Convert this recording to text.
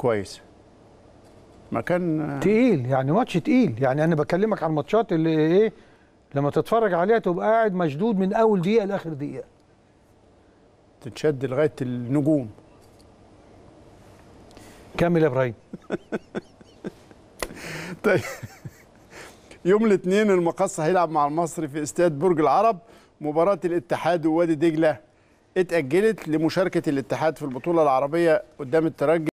كويس مكان تقيل يعني ماتش تقيل يعني انا بكلمك عن الماتشات اللي ايه لما تتفرج عليها تبقى قاعد مشدود من اول دقيقه لاخر دقيقه تتشد لغايه النجوم كمل يا ابراهيم طيب يوم الاثنين المقصة هيلعب مع المصري في استاد برج العرب مباراة الاتحاد ووادي دجلة اتأجلت لمشاركة الاتحاد في البطولة العربية قدام الترجي